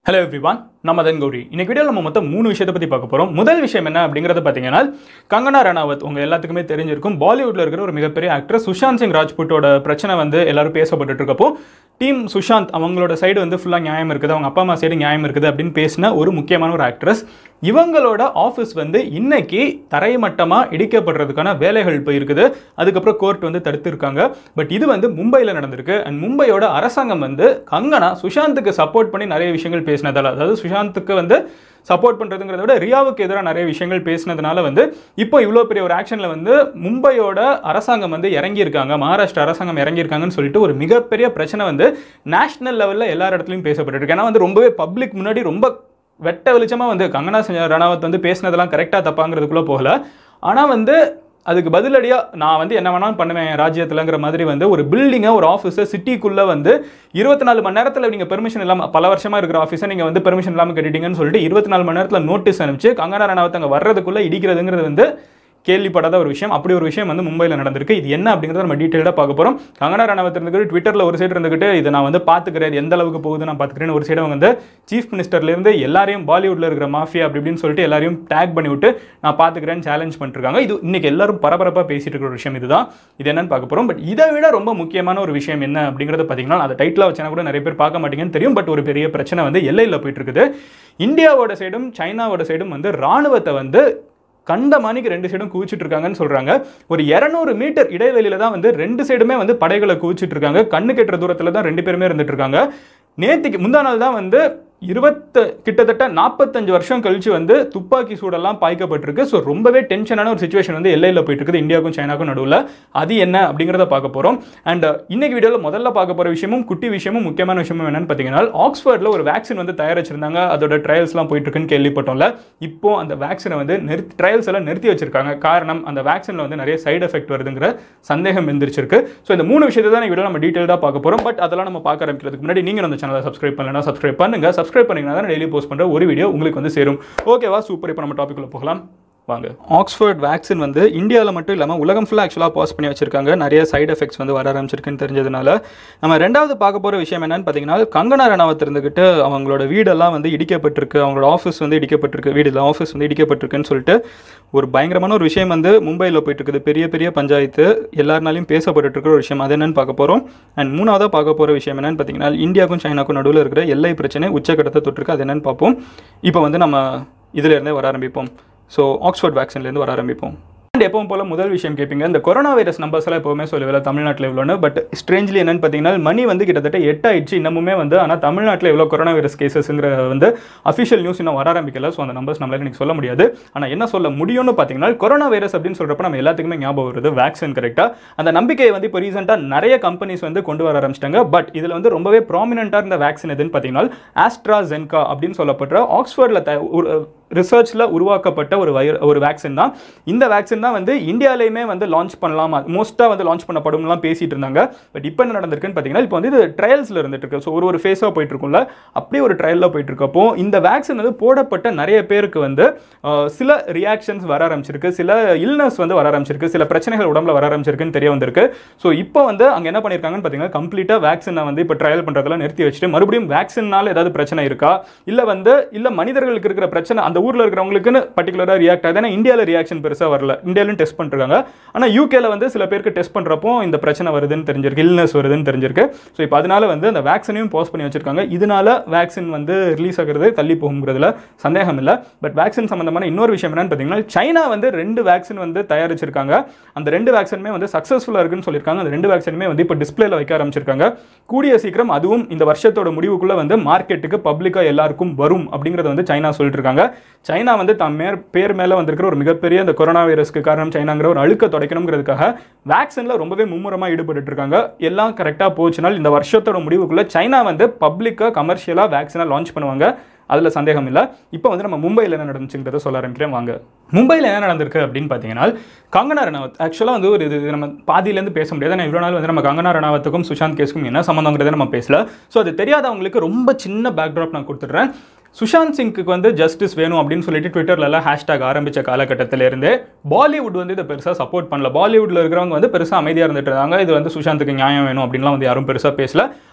Hello everyone நம்ம தன் கௌரி இன்னைக்கு வீடியோவில் நம்ம மொத்தம் மூணு விஷயத்தை பற்றி பார்க்க போகிறோம் முதல் விஷயம் என்ன அப்படிங்கிறத பார்த்தீங்கன்னா கங்கனா ரணாவத் உங்கள் எல்லாத்துக்குமே தெரிஞ்சிருக்கும் பாலிவுட்டில் இருக்கிற ஒரு மிகப்பெரிய ஆக்டர் சுஷாந்த் சிங் ராஜ்புட்டோட பிரச்சனை வந்து எல்லாரும் பேசப்பட்டுட்டு இருக்கப்போ டீம் சுஷாந்த் அவங்களோட சைடு வந்து ஃபுல்லாக நியாயம் இருக்குது அவங்க அப்பா அம்மா சைடு நியாயம் இருக்குது அப்படின்னு பேசின ஒரு முக்கியமான ஒரு ஆக்ட்ரஸ் இவங்களோட ஆஃபீஸ் வந்து இன்னைக்கு தரைமட்டமாக இடிக்கப்படுறதுக்கான வேலைகள் இப்போ இருக்குது அதுக்கப்புறம் கோர்ட் வந்து தடுத்திருக்காங்க பட் இது வந்து மும்பையில் நடந்திருக்கு அண்ட் மும்பையோட அரசாங்கம் வந்து கங்கனா சுஷாந்துக்கு சப்போர்ட் பண்ணி நிறைய விஷயங்கள் பேசினதால அதாவது சுஷாந்துக்கு வந்து சப்போர்ட் பண்ணுறதுங்கிறத விட ரியாவுக்கு எதிராக நிறைய விஷயங்கள் பேசினதுனால வந்து இப்போ இவ்வளோ பெரிய ஒரு ஆக்ஷனில் வந்து மும்பையோட அரசாங்கம் வந்து இறங்கியிருக்காங்க மகாராஷ்டிரா அரசாங்கம் இறங்கியிருக்காங்கன்னு சொல்லிட்டு ஒரு மிகப்பெரிய பிரச்சனை வந்து நேஷனல் லெவலில் எல்லா இடத்துலையும் பேசப்பட்டு இருக்கு ஏன்னா வந்து ரொம்பவே பப்ளிக் முன்னாடி ரொம்ப வெட்ட வெளிச்சமாக வந்து கங்கனா செஞ்ச ரணாவத் வந்து பேசினதெல்லாம் கரெக்டாக தப்பாங்கிறதுக்குள்ளே போகல ஆனால் வந்து அதுக்கு பதிலடியாக நான் வந்து என்ன வேணாலும் பண்ணுவேன் என் ராஜ்யத்தில்ங்கிற மாதிரி வந்து ஒரு பில்டிங்கை ஒரு ஆஃபீஸை சிட்டிக்குள்ளே வந்து இருபத்தி நாலு மணி நேரத்தில் நீங்கள் பெர்மிஷன் இல்லாமல் பல வருஷமாக இருக்கிற ஆஃபீஸை நீங்கள் வந்து பெர்மிஷன் இல்லாமல் கட்டிட்டீங்கன்னு சொல்லிட்டு இருபத்தி நாலு மணி நேரத்தில் நோட்டீஸ் அனுப்பிச்சு கங்கனா ரணாவத் அங்கே வர்றதுக்குள்ளே இடிக்கிறதுங்கிறது வந்து கேள்விப்படாத ஒரு விஷயம் அப்படி ஒரு விஷயம் வந்து மும்பையில் நடந்திருக்கு இது என்ன அப்படிங்கிறத நம்ம டீட்டெயிலாக பார்க்க போகிறோம் கங்கனா ரணாவத் இருந்துக்கிட்டு ட்விட்டரில் ஒரு சைடு இருந்துக்கிட்டு இதை நான் வந்து பார்த்துக்கிறேன் இது எந்த அளவுக்கு போகுது நான் பார்த்துக்கிறேன் ஒரு சைடு வந்து சீஃப் மினிஸ்டர்லேருந்து எல்லாரையும் பாலிவுட்டில் இருக்கிற மாஃபியா அப்படி இப்படின்னு சொல்லிட்டு எல்லாரையும் டேக் பண்ணி விட்டு நான் பார்த்துக்கிறேன்னு சேலஞ்ச் பண்ணிருக்காங்க இது இன்னைக்கு எல்லாரும் பரபரப்பாக பேசிட்டு இருக்கிற ஒரு விஷயம் இதுதான் இது என்னன்னு பார்க்க போகிறோம் பட் இதை விட ரொம்ப முக்கியமான ஒரு விஷயம் என்ன அப்படிங்கிறத பார்த்தீங்கன்னா அதை டைட்டில் வச்சா கூட நிறைய பேர் பார்க்க மாட்டீங்கன்னு தெரியும் பட் ஒரு பெரிய பிரச்சனை வந்து எல்லையில் போயிட்டு இருக்குது இந்தியாவோட சைடும் சைனாவோட சைடும் வந்து ராணுவத்தை வந்து கண்ட மணிக்கு ரெண்டு சைடும் குவிச்சிட்டு இருக்காங்கன்னு சொல்றாங்க ஒரு இரநூறு மீட்டர் இடைவெளியில தான் வந்து ரெண்டு சைடுமே வந்து படைகளை குவிச்சிட்டு இருக்காங்க கண்ணு கெட்டுற தூரத்துல தான் ரெண்டு பேருமே இருந்துட்டு இருக்காங்க நேத்திக்கு முந்தா நாள் தான் வந்து இருபத்து கிட்டத்தட்ட நாற்பத்தஞ்சு வருஷம் கழிச்சு வந்து துப்பாக்கி சூடெல்லாம் பாய்க்கப்பட்டிருக்கு ஸோ ரொம்பவே டென்ஷனான ஒரு சுச்சுவேஷன் வந்து எல்லையில் போயிட்டு இருக்குது இந்தியாவுக்கும் சைனாக்கும் நடுவில் அது என்ன அப்படிங்கிறத பார்க்க போகிறோம் அண்ட் இன்னைக்கு வீடியோவில் முதல்ல பார்க்க போகிற விஷயமும் குட்டி விஷயமும் முக்கியமான விஷயமும் என்னன்னு பார்த்தீங்கன்னா ஆக்ஸ்ஃபோர்டில் ஒரு வேக்சின் வந்து தயாரிச்சிருந்தாங்க அதோட ட்ரையல்ஸ்லாம் போயிட்டு இருக்குன்னு கேள்விப்பட்டோம்ல இப்போ அந்த வேக்சினை வந்து நிறுத்தி ட்ரையல்ஸ் எல்லாம் நிறுத்தி வச்சிருக்காங்க காரணம் அந்த வேக்சினில் வந்து நிறைய சைடு எஃபெக்ட் வருதுங்கிற சந்தேகம் எந்திரிச்சிருக்கு ஸோ இந்த மூணு விஷயத்தை தான் வீடியோ நம்ம டீட்டெயிலாக பார்க்க போகிறோம் பட் அதெல்லாம் நம்ம பார்க்க ஆரம்பிக்கிறதுக்கு முன்னாடி நீங்கள் அந்த சேனலை சப்ஸ்கிரைப் பண்ணலன்னா சப்ஸ்கிரைப் பண்ணுங்க சப்ஸ்கிரைப் பண்ணிங்கன்னா தான் டெய்லி போஸ்ட் பண்ணுற ஒரு வீடியோ உங்களுக்கு வந்து சேரும் ஓகேவா சூப்பர் இப்போ நம்ம டாபிக் போகலாம் வாங்க ஆக்ஸ்ஃபோர்ட் வேக்சின் வந்து இந்தியாவில் மட்டும் இல்லாமல் உலகம் ஃபுல்லாக ஆக்சுவலாக பாஸ் பண்ணி வச்சிருக்காங்க நிறைய சைடு எஃபெக்ட்ஸ் வந்து வர ஆரம்பிச்சிருக்குன்னு தெரிஞ்சதுனால நம்ம ரெண்டாவது பார்க்க போகிற விஷயம் என்னன்னு பார்த்தீங்கன்னா கங்கனா ரணாவத் இருந்துக்கிட்டு அவங்களோட வீடெல்லாம் வந்து இடிக்கப்பட்டிருக்கு அவங்களோட ஆஃபீஸ் வந்து இடிக்கப்பட்டிருக்கு வீடு இல்லை ஆஃபீஸ் வந்து இடிக்கப்பட்டிருக்குன்னு சொல்லிட்டு ஒரு பயங்கரமான ஒரு விஷயம் வந்து மும்பையில் போயிட்டு இருக்குது பெரிய பெரிய பஞ்சாயத்து எல்லாருனாலையும் பேசப்பட்டு இருக்கிற ஒரு விஷயம் அது என்னன்னு பார்க்க போகிறோம் அண்ட் மூணாவதாக பார்க்க போகிற விஷயம் என்னன்னு பார்த்தீங்கன்னா இந்தியாவுக்கும் சைனாக்கும் நடுவில் இருக்கிற எல்லை பிரச்சனை உச்சக்கட்டத்தை தொட்டிருக்கு அது என்னன்னு பார்ப்போம் இப்போ வந்து நம்ம இதுல இருந்தே வர ஆரம்பிப்போம் ஸோ ஆக்ஸ்ஃபோர்ட் வேக்சின்லேருந்து வர ஆரம்பிப்போம் அண்ட் எப்பவும் போல முதல் விஷயம் கேட்பீங்க இந்த கொரோனா வைரஸ் நம்பர்ஸ் எல்லாம் எப்பவுமே சொல்லுவேன் தமிழ்நாட்டில் எவ்வளோன்னு பட் ஸ்ட்ரேஞ்ச்லி என்னன்னு பார்த்தீங்கன்னா மணி வந்து கிட்டத்தட்ட எட்டு ஆயிடுச்சு இன்னமுமே வந்து ஆனால் தமிழ்நாட்டில் எவ்வளோ கொரோனா வைரஸ் கேசஸ்ங்கிற வந்து அஃபிஷியல் நியூஸ் இன்னும் வர ஆரம்பிக்கல ஸோ அந்த நம்பர்ஸ் நம்மளால எனக்கு சொல்ல முடியாது ஆனால் என்ன சொல்ல முடியும்னு பார்த்தீங்கன்னா கொரோனா வைரஸ் அப்படின்னு சொல்கிறப்ப நம்ம எல்லாத்துக்குமே ஞாபகம் வருது வேக்சின் கரெக்டாக அந்த நம்பிக்கையை வந்து இப்போ ரீசெண்டாக நிறைய கம்பெனிஸ் வந்து கொண்டு வர ஆரம்பிச்சிட்டாங்க பட் இதில் வந்து ரொம்பவே ப்ராமினெண்ட்டாக இருந்த வேக்சின் எதுன்னு பார்த்தீங்கன்னா ஆஸ்ட்ரா ஜென்கா அப்படின்னு சொல்லப்படுற ஆக்ஸ்ஃபோர்டில் த ரிசர்ச்சில் உருவாக்கப்பட்ட ஒரு வைர ஒரு வேக்சின் தான் இந்த வேக்சின் தான் வந்து இந்தியாவிலையுமே வந்து லான்ச் பண்ணலாம் மோஸ்ட்டாக வந்து லான்ச் பண்ணப்படும்லாம் பேசிட்டு இருந்தாங்க பட் இப்போ என்ன நடந்திருக்குன்னு பார்த்தீங்கன்னா இப்போ வந்து இது ட்ரையல்ஸில் இருந்துட்டு இருக்கு ஸோ ஒரு ஒரு ஃபேஸாக போயிட்டு இருக்கும்ல அப்படியே ஒரு ட்ரையலில் போயிட்டு இருக்கப்போ இந்த வேக்சின் வந்து போடப்பட்ட நிறைய பேருக்கு வந்து அஹ், சில ரியாக்ஷன்ஸ் வர ஆரம்பிச்சிருக்கு சில இல்னஸ் வந்து வர ஆரம்பிச்சிருக்கு சில பிரச்சனைகள் உடம்புல வர ஆரம்பிச்சிருக்குன்னு தெரிய வந்திருக்கு ஸோ இப்போ வந்து அங்கே என்ன பண்ணியிருக்காங்கன்னு பார்த்தீங்கன்னா கம்ப்ளீட்டாக வேக்சினை வந்து இப்போ ட்ரையல் பண்ணுறதெல்லாம் நிறுத்தி வச்சுட்டு மறுபடியும் வேக்சின்னால ஏதாவது பிரச்சனை இருக்கா இல்லை வந்து இல்லை மனிதர்களுக்கு இருக்கிற பிரச்சனை அந்த ஊரில் இருக்கிறவங்களுக்குன்னு பர்டிகுலராக ரியாக்ட் ஆகுது ஏன்னா இந்தியாவில் ரியாக்ஷன் பெருசாக வரல இந்தியாவிலும் டெஸ்ட் பண்ணிருக்காங்க ஆனால் யூகேல வந்து சில பேருக்கு டெஸ்ட் பண்ணுறப்போ இந்த பிரச்சனை வருதுன்னு தெரிஞ்சிருக்கு இல்னஸ் வருதுன்னு தெரிஞ்சிருக்கு ஸோ இப்போ அதனால வந்து அந்த வேக்சினையும் பாஸ் பண்ணி வச்சிருக்காங்க இதனால வேக்சின் வந்து ரிலீஸ் ஆகிறது தள்ளி போகுங்கிறதுல சந்தேகம் இல்லை பட் வேக்சின் சம்பந்தமான இன்னொரு விஷயம் என்னன்னு பார்த்தீங்கன்னா சைனா வந்து ரெண்டு வேக்சின் வந்து தயாரிச்சிருக்காங்க அந்த ரெண்டு வேக்சினுமே வந்து சக்ஸஸ்ஃபுல்லாக இருக்குன்னு சொல்லியிருக்காங்க அந்த ரெண்டு வேக்சினுமே வந்து இப்போ டிஸ்பிளேல வைக்க ஆரம்பிச்சிருக்காங்க கூடிய சீக்கிரம் அதுவும் இந்த வருஷத்தோட முடிவுக்குள்ள வந்து மார்க்கெட்டுக்கு பப்ளிக்காக எல்லாருக்கும் வரும் அப்படிங்கிறத வந்து சைனா சொல்லிட்டு இருக்காங்க சைனா வந்து தம் மேர் பேர் மேலே வந்திருக்கிற ஒரு மிகப்பெரிய இந்த கொரோனா வைரஸ்க்கு காரணம் சைனாங்கிற ஒரு அழுக்க துடைக்கணுங்கிறதுக்காக வேக்சினில் ரொம்பவே மும்முரமாக ஈடுபட்டு இருக்காங்க எல்லாம் கரெக்டாக போச்சுனால் இந்த வருஷத்தோட முடிவுக்குள்ள சைனா வந்து பப்ளிக்காக கமர்ஷியலாக வேக்சினை லான்ச் பண்ணுவாங்க அதில் சந்தேகம் இல்லை இப்போ வந்து நம்ம மும்பையில் என்ன நடந்துச்சுங்கிறத சொல்ல ஆரம்பிக்கிறேன் வாங்க மும்பையில் என்ன நடந்திருக்கு அப்படின்னு பார்த்தீங்கன்னா கங்கனா ரணாவத் ஆக்சுவலாக வந்து ஒரு இது நம்ம பாதியிலேருந்து பேச முடியாது நான் இவ்வளோ நாள் வந்து நம்ம கங்கனா ரணாவத்துக்கும் சுஷாந்த் கேஸுக்கும் என்ன சம்மந்தங்கிறத நம்ம பேசல ஸோ அது தெரியாதவங்களுக்கு ரொம்ப சின்ன பேக்ட்ராப் நான் கொடுத்துட்றேன் சுஷாந்த் சிங்க்கு வந்து ஜஸ்டிஸ் வேணும் அப்படின்னு சொல்லிட்டு ட்விட்டர்லலாம் ஹேஷ்டாக் ஆரம்பித்த காலகட்டத்திலேருந்தே பாலிவுட் வந்து இதை பெருசாக சப்போர்ட் பண்ணல பாலிவுட்டில் இருக்கிறவங்க வந்து பெருசாக அமைதியாக இருந்துட்டு இருந்தாங்க இது வந்து சுஷாந்துக்கு நியாயம் வேணும் அப்படின்லாம் வந்து யாரும் பெருசாக பேசல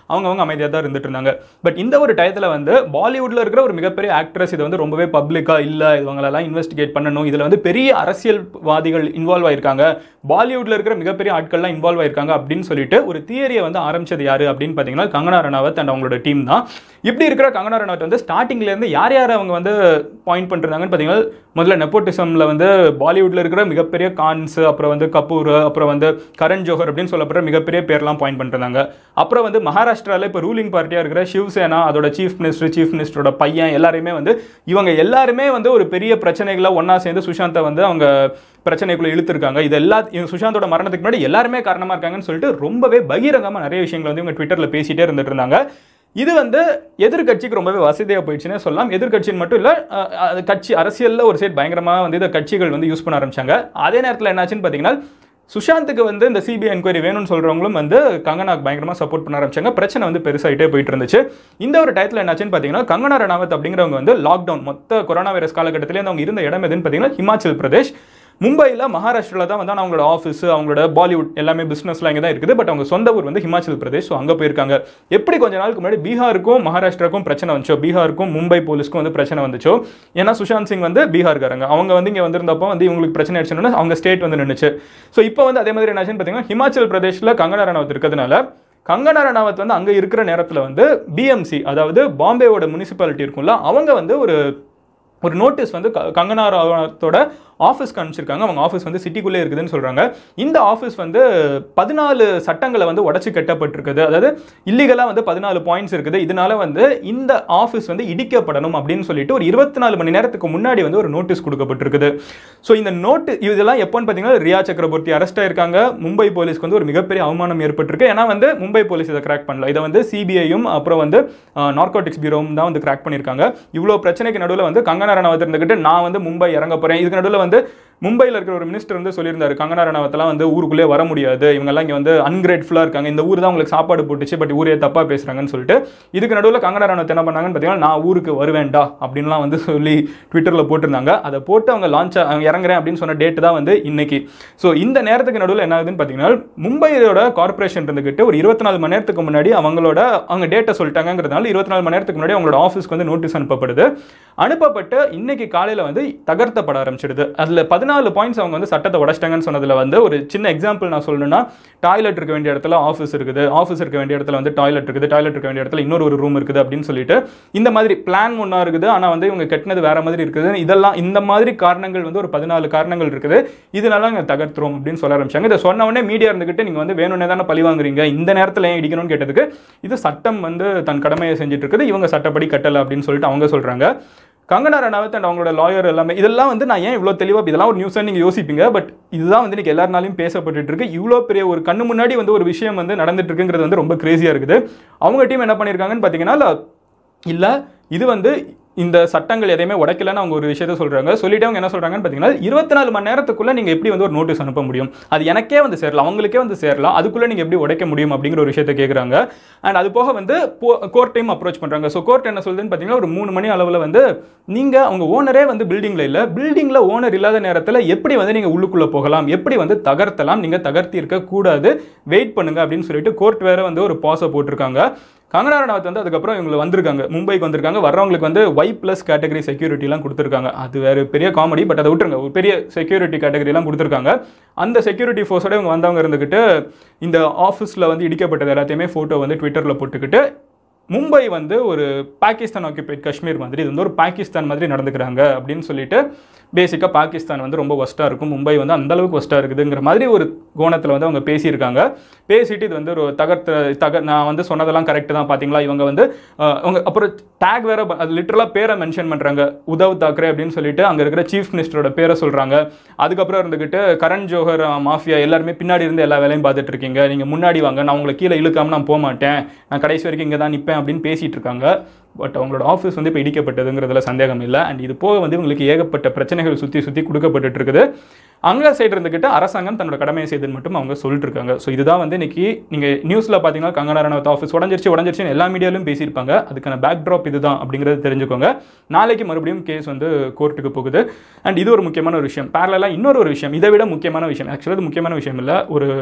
அவங்கவங்க அமைதியாக தான் இருந்துட்டு இருந்தாங்க பட் இந்த ஒரு டயத்தில் வந்து பாலிவுட்ல இருக்கிற ஒரு மிகப்பெரிய ஆக்ட்ரஸ் இதை வந்து ரொம்பவே பப்ளிக்காக இல்லை இவங்களெல்லாம் இன்வெஸ்டிகேட் பண்ணணும் இதில் வந்து பெரிய அரசியல்வாதிகள் இன்வால்வ் ஆயிருக்காங்க பாலிவுட்ல இருக்கிற மிகப்பெரிய ஆட்கள்லாம் இன்வால்வ் ஆயிருக்காங்க அப்படின்னு சொல்லிட்டு ஒரு தியரியை வந்து ஆரம்பிச்சது யாரு அப்படின்னு பார்த்தீங்கன்னா கங்கனா ரனாவத் அண்ட் அவங்களோட டீம் தான் இப்படி இருக்கிற கங்கனா ரனாவத் வந்து ஸ்டார்டிங்ல இருந்து யார் யார் அவங்க வந்து பாயிண்ட் பண்ணிருந்தாங்கன்னு பார்த்தீங்கன்னா முதல்ல நெப்போட்டிசம்ல வந்து பாலிவுட்ல இருக்கிற மிகப்பெரிய கான்ஸ் அப்புறம் வந்து கபூர் அப்புறம் வந்து கரண் ஜோஹர் அப்படின்னு சொல்லப்படுற மிகப்பெரிய பேர்லாம் பாயிண்ட் பண்ணிருந்தாங்க அப்புறம் வந்து மகாராஷ்டிரால இப்போ ரூலிங் பார்ட்டியா இருக்கிற சிவசேனா அதோட சீஃப் மினிஸ்டர் சீஃப் மினிஸ்டரோட பையன் எல்லாருமே வந்து இவங்க எல்லாருமே வந்து ஒரு பெரிய பிரச்சனைகளை ஒண்ணா சேர்ந்து சுஷாந்தை வந்து அவங்க பிரச்சனைக்குள்ள இழுத்துருக்காங்க இது எல்லா இவங்க சுஷாந்தோட மரணத்துக்கு முன்னாடி எல்லாருமே காரணமா இருக்காங்கன்னு சொல்லிட்டு ரொம்பவே பகிரங்கமா நிறைய விஷயங்களை வந்து இவங்க ட்விட்டர்ல பேசிட்டே இருந்துட்டு இருந்தாங்க இது வந்து எதிர்கட்சிக்கு ரொம்பவே வசதியாக போயிடுச்சுன்னே சொல்லலாம் எதிர்கட்சின்னு மட்டும் இல்லை கட்சி அரசியலில் ஒரு சைடு பயங்கரமாக வந்து இந்த கட்சிகள் வந்து யூஸ் பண்ண ஆரம்பிச்சாங்க அதே நேரத்தில் என்னாச்சுன்னு பார்த்தீங்கன்னா சுஷாந்துக்கு வந்து இந்த சிபிஐ என்கொயரி வேணும்னு சொல்றவங்களும் வந்து கங்கனாக்கு பயங்கரமாக சப்போர்ட் பண்ண ஆரம்பிச்சாங்க பிரச்சனை வந்து பெருசாயிட்டே போயிட்டு இருந்துச்சு இந்த ஒரு டயத்தில் என்னாச்சுன்னு பார்த்தீங்கன்னா கங்கனா ரணாவத் அப்படிங்கிறவங்க வந்து லாக்டவுன் மொத்த கொரோனா வைரஸ் காலகட்டத்திலே அவங்க இருந்த இடம் எதுன்னு பார்த்தீங்கன்னா ஹிமாச்சல் பிரதேஷ் மும்பையில் மகாராஷ்டிராவில் தான் வந்து அவங்களோட ஆஃபீஸ் அவங்களோட பாலிவுட் எல்லாமே பிஸ்னஸ்லாம் இங்கே தான் இருக்குது பட் அவங்க சொந்த ஊர் வந்து ஹிமாச்சல் பிரதேஷ் ஸோ அங்கே போயிருக்காங்க எப்படி கொஞ்ச நாளுக்கு முன்னாடி பீகாருக்கும் மகாராஷ்டிராக்கும் பிரச்சனை வந்துச்சோ பீகாருக்கும் மும்பை போலீஸ்க்கும் வந்து பிரச்சனை வந்துச்சோ ஏன்னா சுஷாந்த் சிங் வந்து பீகார்காரங்க அவங்க வந்து இங்கே வந்திருந்தப்போ வந்து இவங்களுக்கு பிரச்சனை ஆயிடுச்சுன்னு அவங்க ஸ்டேட் வந்து நின்றுச்சு ஸோ இப்போ வந்து அதே மாதிரி என்னாச்சுன்னு பார்த்தீங்கன்னா ஹிமாச்சல் பிரதேஷில் கங்கனா ரனாவத் இருக்கிறதுனால கங்கனா ரனாவத் வந்து அங்கே இருக்கிற நேரத்தில் வந்து பிஎம்சி அதாவது பாம்பேவோட முனிசிபாலிட்டி இருக்கும்ல அவங்க வந்து ஒரு ஒரு நோட்டீஸ் வந்து க- கங்கனா ராவத்தோட ஆஃபீஸ்க்கு அனுப்பிச்சிருக்காங்க அவங்க ஆஃபீஸ் வந்து சிட்டிக்குள்ளே இருக்குதுன்னு சொல்கிறாங்க இந்த ஆஃபீஸ் வந்து பதினாலு சட்டங்களை வந்து உடச்சி கட்டப்பட்டிருக்குது அதாவது இல்லீகலாக வந்து பதினாலு பாயிண்ட்ஸ் இருக்குது இதனால வந்து இந்த ஆஃபீஸ் வந்து இடிக்கப்படணும் அப்படின்னு சொல்லிட்டு ஒரு இருபத்தி நாலு மணி நேரத்துக்கு முன்னாடி வந்து ஒரு நோட்டீஸ் கொடுக்கப்பட்டிருக்குது ஸோ இந்த நோட்டு இதெல்லாம் எப்போன்னு பார்த்தீங்கன்னா ரியா சக்கரவர்த்தி அரெஸ்ட் ஆயிருக்காங்க மும்பை போலீஸ்க்கு வந்து ஒரு மிகப்பெரிய அவமானம் ஏற்பட்டிருக்கு ஏன்னா வந்து மும்பை போலீஸ் இதை கிராக் பண்ணல இதை வந்து சிபிஐயும் அப்புறம் வந்து நார்கோட்டிக்ஸ் பியூரோவும் தான் வந்து கிராக் பண்ணியிருக்காங்க இவ்வளோ பிரச்சனைக்கு நடுவில் வந்து கங்கனா ரனாவத் இருந்துக்கிட்டு நான் வந்து மும்பை இறங்க போகிறேன் இதுக்கு நடுவில் வந்து மும்பையில் இருக்கிற ஒரு மினிஸ்டர் வந்து சொல்லியிருந்தாரு கங்கனா ரனாவத்தெல்லாம் வந்து ஊருக்குள்ளே வர முடியாது இவங்கெல்லாம் இங்கே வந்து அன்கிரேட்ஃபுல்லாக இருக்காங்க இந்த ஊர் தான் உங்களுக்கு சாப்பாடு போட்டுச்சு பட் ஊரே தப்பாக பேசுகிறாங்கன்னு சொல்லிட்டு இதுக்கு நடுவில் கங்கனா ரனாவத் என்ன பண்ணாங்கன்னு பார்த்தீங்கன்னா நான் ஊருக்கு வருவேன்டா அப்படின்லாம் வந்து சொல்லி ட்விட்டரில் போட்டிருந்தாங்க அதை போட்டு அவங்க லான்ச் அவங்க இறங்குறேன் அப்படின்னு சொன்ன டேட் தான் வந்து இன்னைக்கு ஸோ இந்த நேரத்துக்கு நடுவில் என்ன ஆகுதுன்னு பார்த்தீங்கன்னா மும்பையோட கார்ப்பரேஷன் இருந்துக்கிட்டு ஒரு இருபத்தி நாலு மணி நேரத்துக்கு முன்னாடி அவங்களோட அவங்க டேட்டை சொல்லிட்டாங்கிறதுனால இருபத்தி நாலு மணி நேரத்துக்கு முன்னாடி அவங்களோட ஆஃபீஸ்க்கு வந்து நோட்டீஸ் அனுப்பப்படுது அனுப்பப்பட்டு இன்னைக்கு காலையில் வந்து தகர்த்தப்பட ஆரம்பிச்சிடுது அதில் பதினாலு பாயிண்ட்ஸ் அவங்க வந்து சட்டத்தை உடச்சிட்டாங்கன்னு சொன்னதில் வந்து ஒரு சின்ன எக்ஸாம்பிள் நான் சொல்லணும்னா டாய்லெட் இருக்க வேண்டிய இடத்துல ஆஃபீஸ் இருக்குது ஆஃபீஸ் இருக்க வேண்டிய இடத்துல வந்து டாய்லெட் இருக்குது டாய்லெட் இருக்க வேண்டிய இடத்துல இன்னொரு ஒரு ரூம் இருக்குது அப்படின்னு சொல்லிட்டு இந்த மாதிரி பிளான் ஒன்றா இருக்குது ஆனால் வந்து இவங்க கட்டினது வேற மாதிரி இருக்குது இதெல்லாம் இந்த மாதிரி காரணங்கள் வந்து ஒரு பதினாலு காரணங்கள் இருக்குது இதனால நாங்கள் தகர்த்துறோம் அப்படின்னு சொல்ல ஆரம்பிச்சாங்க இதை சொன்ன உடனே மீடியா இருந்துகிட்டு நீங்கள் வந்து வேணும்னே தானே பழி வாங்குறீங்க இந்த நேரத்தில் ஏன் இடிக்கணும்னு கேட்டதுக்கு இது சட்டம் வந்து தன் கடமையை செஞ்சுட்டு இருக்குது இவங்க சட்டப்படி கட்டலை அப்படின்னு சொல்லிட்டு அவங்க சொல்றாங்க கங்கனா ரனாவத் அண்ட் அவங்களோட லாயர் எல்லாமே இதெல்லாம் வந்து நான் ஏன் இவ்வளோ தெளிவாக இதெல்லாம் ஒரு நியூஸாக நீங்கள் யோசிப்பீங்க பட் இதுதான் வந்து இன்னைக்கு எல்லாருனாலையும் பேசப்பட்டுட்டு இருக்கு இவ்வளோ பெரிய ஒரு கண்ணு முன்னாடி வந்து ஒரு விஷயம் வந்து நடந்துட்டு இருக்குங்கிறது வந்து ரொம்ப கிரேசியாக இருக்குது அவங்க டீம் என்ன பண்ணியிருக்காங்கன்னு பார்த்தீங்கன்னா இல்லை இது வந்து இந்த சட்டங்கள் எதையுமே உடைக்கலன்னு அவங்க ஒரு விஷயத்த சொல்றாங்க சொல்லிட்டு அவங்க என்ன சொல்றாங்கன்னு பார்த்தீங்கன்னா இருபத்தி நாலு மணி நேரத்துக்குள்ள நீங்க எப்படி வந்து ஒரு நோட்டீஸ் அனுப்ப முடியும் அது எனக்கே வந்து சேரலாம் அவங்களுக்கே வந்து சேரலாம் அதுக்குள்ள நீங்க எப்படி உடைக்க முடியும் அப்படிங்கிற ஒரு விஷயத்த கேட்குறாங்க அண்ட் அது போக வந்து கோர்ட்டையும் அப்ரோச் பண்றாங்க ஸோ கோர்ட் என்ன சொல்லுதுன்னு பார்த்தீங்கன்னா ஒரு மூணு மணி அளவில் வந்து நீங்க அவங்க ஓனரே வந்து பில்டிங்ல இல்ல பில்டிங்ல ஓனர் இல்லாத நேரத்தில் எப்படி வந்து நீங்க உள்ளுக்குள்ள போகலாம் எப்படி வந்து தகர்த்தலாம் நீங்க தகர்த்தி இருக்க கூடாது வெயிட் பண்ணுங்க அப்படின்னு சொல்லிட்டு கோர்ட் வேற வந்து ஒரு பாஸை போட்டிருக்காங்க கங்கனா ரனாவத் வந்து அதுக்கப்புறம் இவங்க வந்திருக்காங்க மும்பைக்கு வந்திருக்காங்க வர்றவங்களுக்கு வந்து ஒய் ப்ளஸ் கேட்டகரி செக்யூரிட்டிலாம் கொடுத்துருக்காங்க அது வேறு பெரிய காமெடி பட் அதை விட்டுருங்க ஒரு பெரிய செக்யூரிட்டி கேட்டகரிலாம் கொடுத்துருக்காங்க அந்த செக்யூரிட்டி ஃபோர்ஸோட இவங்க வந்தவங்க இருந்துக்கிட்டு இந்த ஆஃபீஸில் வந்து இடிக்கப்பட்டது எல்லாத்தையுமே ஃபோட்டோ வந்து ட்விட்டரில் போட்டுக்கிட்டு மும்பை வந்து ஒரு பாகிஸ்தான் ஆக்கியபைட் காஷ்மீர் மாதிரி இது வந்து ஒரு பாகிஸ்தான் மாதிரி நடந்துக்கிறாங்க அப்படின்னு சொல்லிட்டு பேசிக்காக பாகிஸ்தான் வந்து ரொம்ப ஒஸ்ட்டாக இருக்கும் மும்பை வந்து அந்த அளவுக்கு ஒஸ்ட்டாக இருக்குதுங்கிற மாதிரி ஒரு கோணத்தில் வந்து அவங்க பேசியிருக்காங்க பேசிட்டு இது வந்து ஒரு தகர்த்த தக நான் வந்து சொன்னதெல்லாம் கரெக்டு தான் பார்த்தீங்களா இவங்க வந்து அஹ், அவங்க அப்புறம் டேக் வேற ப- அது லிட்டரலாக பேரை மென்ஷன் பண்ணுறாங்க உத்தவ் தாக்கரே அப்படின்னு சொல்லிட்டு அங்கே இருக்கிற சீஃப் மினிஸ்டரோட பேரை சொல்கிறாங்க அதுக்கப்புறம் இருந்துக்கிட்டு கரண் ஜோஹர் மாஃபியா எல்லாருமே பின்னாடி இருந்து எல்லா வேலையும் பார்த்துட்டு இருக்கீங்க நீங்கள் முன்னாடி வாங்க நான் உங்களை கீழே இழுக்காம நான் போக மாட்டேன் நான் கடைசி வரைக்கும் இங்கே தான் நிற்பேன் அப்படின்னு பேசிட்டு இருக்காங்க பட் அவங்களோட ஆஃபீஸ் வந்து இப்போ இடிக்கப்பட்டதுங்கிறதுல சந்தேகம் இல்லை அண்ட் இது போக வந்து இவங்களுக்கு ஏகப்பட்ட பிரச்சனைகள் சுற்றி சுற்றி கொடுக்கப்பட்டுட்டு இருக்குது அங்கே சைடு இருந்துக்கிட்டு அரசாங்கம் தன்னோட கடமையை செய்துன்னு மட்டும் அவங்க சொல்லிட்டு இருக்காங்க ஸோ இதுதான் வந்து இன்னைக்கு நீங்கள் நியூஸில் பார்த்தீங்கன்னா கங்கனா ரனாவத் ஆஃபீஸ் உடஞ்சிருச்சு உடஞ்சிருச்சுன்னு எல்லா மீடியாலும் பேசியிருப்பாங்க அதுக்கான பேக் ட்ராப் இதுதான் அப்படிங்கிறது தெரிஞ்சுக்கோங்க நாளைக்கு மறுபடியும் கேஸ் வந்து கோர்ட்டுக்கு போகுது அண்ட் இது ஒரு முக்கியமான ஒரு விஷயம் பேரலாக இன்னொரு ஒரு விஷயம் இதை விட முக்கியமான விஷயம் ஆக்சுவலாக இது முக்கியமான விஷயம் இல்லை ஒரு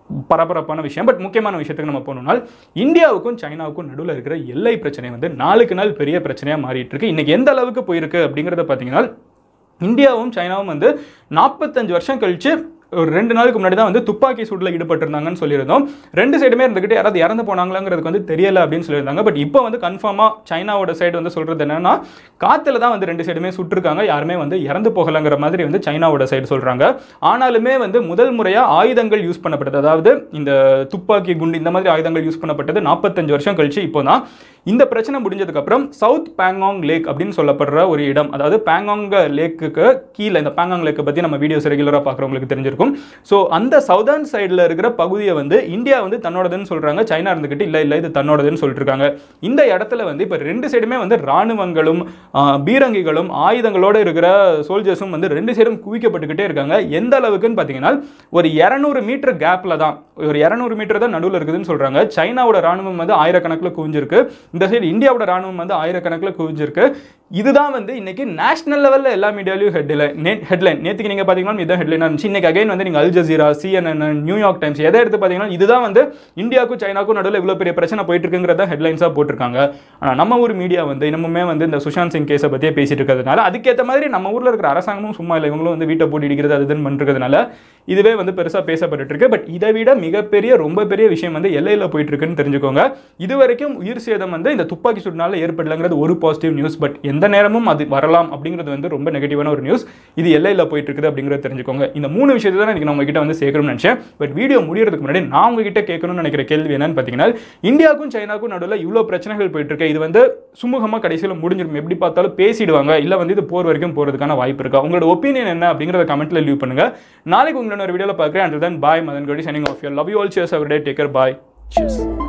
பரபரப்பான விஷயம் பட் முக்கியமான விஷயத்துக்கு நம்ம போனோம்னால் இந்தியாவுக்கும் சைனாவுக்கும் நடுவில் இருக்கிற எல்லை பிரச்சனை வந்து நாளுக்கு நாள் பெரிய பிரச்சனையாக மாறிட்டு இருக்கு இன்னைக்கு எந்த அளவுக்கு போயிருக்கு அப்படிங்கிறத பார்த்தீங்கன்னா இந்தியாவும் சைனாவும் வந்து நாற்பத்தஞ்சு வருஷம் கழிச்சு ஒரு ரெண்டு நாளுக்கு முன்னாடி தான் வந்து துப்பாக்கி சூட்டில் ஈடுபட்டிருந்தாங்கன்னு சொல்லியிருந்தோம் ரெண்டு சைடுமே இருந்துக்கிட்டு யாராவது இறந்து போனாங்களாங்கிறதுக்கு வந்து தெரியல அப்படின்னு சொல்லியிருந்தாங்க பட் இப்போ வந்து கன்ஃபார்மாக சைனாவோட சைடு வந்து சொல்கிறது என்னன்னா காற்றுல தான் வந்து ரெண்டு சைடுமே சுட்டிருக்காங்க யாருமே வந்து இறந்து போகலைங்கிற மாதிரி வந்து சைனாவோட சைடு சொல்கிறாங்க ஆனாலுமே வந்து முதல் முறையாக ஆயுதங்கள் யூஸ் பண்ணப்பட்டது அதாவது இந்த துப்பாக்கி குண்டு இந்த மாதிரி ஆயுதங்கள் யூஸ் பண்ணப்பட்டது நாற்பத்தஞ்சு வருஷம் கழிச்சு இப்போ தான் இந்த பிரச்சனை முடிஞ்சதுக்கப்புறம் சவுத் பேங்காங் லேக் அப்படின்னு சொல்லப்படுற ஒரு இடம் அதாவது பேங்காங் லேக்குக்கு கீழே இந்த பேங்காங் லேக்கை பற்றி நம்ம வீடியோஸ் ரெகுலராக பார்க்குறவங்களுக்கு தெரிஞ்சிருக்கும் ஸோ அந்த சவுதர்ன் சைடில் இருக்கிற பகுதியை வந்து இந்தியா வந்து தன்னோடதுன்னு சொல்கிறாங்க சைனா இருந்துக்கிட்டு இல்லை இல்லை இது தன்னோடதுன்னு சொல்லிட்டு இருக்காங்க இந்த இடத்துல வந்து இப்போ ரெண்டு சைடுமே வந்து ராணுவங்களும் ஆஹ், பீரங்கிகளும் ஆயுதங்களோட இருக்கிற சோல்ஜர்ஸும் வந்து ரெண்டு சைடும் குவிக்கப்பட்டுக்கிட்டே இருக்காங்க எந்த அளவுக்குன்னு பார்த்தீங்கன்னா ஒரு இரநூறு மீட்டர் கேப்பில் தான் ஒரு இரநூறு மீட்டர் தான் நடுவில் இருக்குதுன்னு சொல்கிறாங்க சைனாவோட ராணுவம் வந்து ஆயிரக்கணக்கில் குவிஞ்சிருக்கு இந்த சைடு இந்தியாவோட ராணுவம் வந்து ஆயிரக்கணக்கில் குவிஞ்சிருக்கு இதுதான் வந்து இன்னைக்கு நேஷனல் லெவலில் எல்லா மீடியாலையும் ஹெட்லைன் ஹெட்லைன் நேற்றுக்கு நீங்கள் பார்த்தீங்கன்னா இதான் ஹெட்லைனாக இருந்துச்சு இன்னைக்கு அகைன் வந்து நீங்கள் Al Jazeera CNN New York Times எதை எடுத்து பார்த்தீங்கன்னா இதுதான் வந்து இந்தியாவுக்கும் சைனாக்கும் நடுவில் இவ்வளோ பெரிய பிரச்சனை போயிட்டு இருக்குங்கிறத ஹெட்லைன்ஸாக போட்டிருக்காங்க ஆனால் நம்ம ஊர் மீடியா வந்து இன்னமுமே வந்து இந்த சுஷாந்த் சிங் கேஸை பற்றியே பேசிட்டு இருக்கிறதுனால அதுக்கேற்ற மாதிரி நம்ம ஊரில் இருக்கிற அரசாங்கமும் சும்மா இல்லை இவங்களும் வந்து வீட்டை போட்டு இடிக்கிறது அது இதுன்னு பண்ணிருக்கிறதுனால இதுவே வந்து பெருசாக பேசப்பட்டு இருக்கு பட் இதை விட மிகப்பெரிய ரொம்ப பெரிய விஷயம் வந்து எல்லையில் போயிட்டு இருக்குன்னு தெரிஞ்சுக்கோங்க இது வரைக்கும் உயிர் சேதம் வந்து இந்த துப்பாக்கி சூடுனால ஏற்படலைங்கிறது ஒரு பாசிட்டிவ் நியூஸ் பட் எந்த நேரமும் அது வரலாம் அப்படிங்கிறது வந்து ரொம்ப நெகட்டிவான ஒரு நியூஸ் இது எல்லையில் போயிட்டு இருக்குது அப்படிங்கிறத தெரிஞ்சுக்கோங்க இந்த மூணு விஷயத்தை தான் எனக்கு நான் உங்ககிட்ட வந்து சேர்க்கணும்னு நினைச்சேன் பட் வீடியோ முடியறதுக்கு முன்னாடி நான் உங்ககிட்ட கேட்கணும்னு நினைக்கிற கேள்வி என்னன்னு பார்த்தீங்கன்னா இந்தியாவுக்கும் சைனாக்கும் நடுவில் இவ்வளோ பிரச்சனைகள் போயிட்டு இருக்கு இது வந்து சுமூகமாக கடைசியில் முடிஞ்சிடும் எப்படி பார்த்தாலும் பேசிடுவாங்க இல்லை வந்து இது போர் வரைக்கும் போகிறதுக்கான வாய்ப்பு இருக்கா உங்களோட ஒப்பீனியன் என்ன அப்படிங்கிறத கமெண்ட்ல லீவ் பண்ணுங்க நாளைக்கு உங்களோட ஒரு வீடியோவில் பார்க்குறேன் and then bye Madan Gowri signing off your love you all cheers have a day take care bye Cheers.